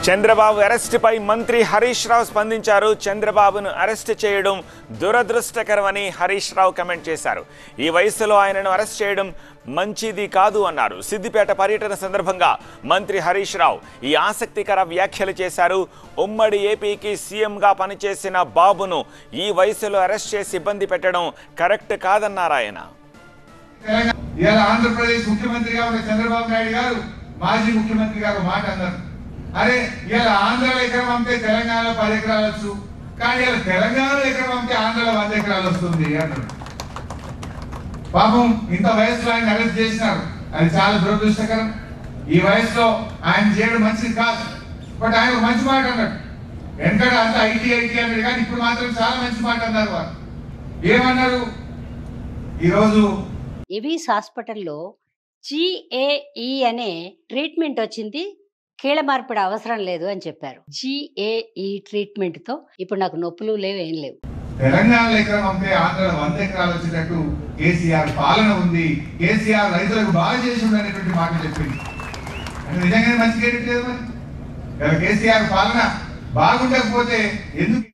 చంద్రబాబు అరెస్టుపై మంత్రి హరీష్ రావు స్పందించారు చంద్రబాబును అరెస్ట్ చేయడం దురదృష్టకరమని హరీష్ రావు కమెంట్ చేశారు ఈ వయసులో ఆయనను అరెస్ట్ చేయడం మంచిది కాదు అన్నారు సిద్దిపేట పర్యటన సందర్భంగా మంత్రి హరీష్ రావు ఈ ఆసక్తికర వ్యాఖ్యలు చేశారు ఉమ్మడి ఏపీకి సీఎంగా పనిచేసిన బాబును ఈ వయసులో అరెస్ట్ చేసి ఇబ్బంది పెట్టడం కరెక్ట్ కాదన్నారు ఆయన తెలంగాణ ఇవాళ ఆంధ్రప్రదేశ్ ముఖ్యమంత్రిగా ఉన్న చంద్రబాబు నాయుడు గారు మాజీ ముఖ్యమంత్రి గారు ఒక మాట అన్నారు అరే ఇవాళ ఆంధ్రలో ఎకరం అమ్మితే తెలంగాణలో పది ఎకరాలు వచ్చు కానీ ఇలా తెలంగాణలో ఎకరం అమ్మితే ఆంధ్రలో వంద ఎకరాలు వస్తుంది అన్నారు పాపం ఇంత వయసులో ఆయన అరెస్ట్ చేసినారు అది చాలా దురదృష్టకరం ఈ వయసులో ఆయన చేయడం మంచిది కాదు బట్ ఆయన ఒక మంచి మాట అన్నాడు వెనకడ అంత ఐటీ ఐటీ అన్నాడు కానీ ఇప్పుడు మాత్రం చాలా మంచి మాట అన్నారు వారు ఏమన్నారు ఈరోజు ఎవిస్ హాస్పిటల్లో జిఏఈ అనే ట్రీట్మెంట్ వచ్చింది కీళ్ళ మార్పిడి అవసరం లేదు అని చెప్పారు జిఏఈ ట్రీట్మెంట్ తో ఇప్పుడు నాకు నొప్పులు లేవు ఏం లేవు తెలంగాణలో ఎకరం అమ్మితే ఆంధ్రలో వంద ఎకరాలు వచ్చేటట్టు కేసీఆర్ పాలన ఉంది కేసీఆర్ రైతులకు బాగా చేసి అనేటువంటి మాట చెప్పింది అంటే నిజంగానే మంచి కేటట్లేదు మరి ఇలా కేసీఆర్ పాలన బాగుండకపోతే ఎందుకు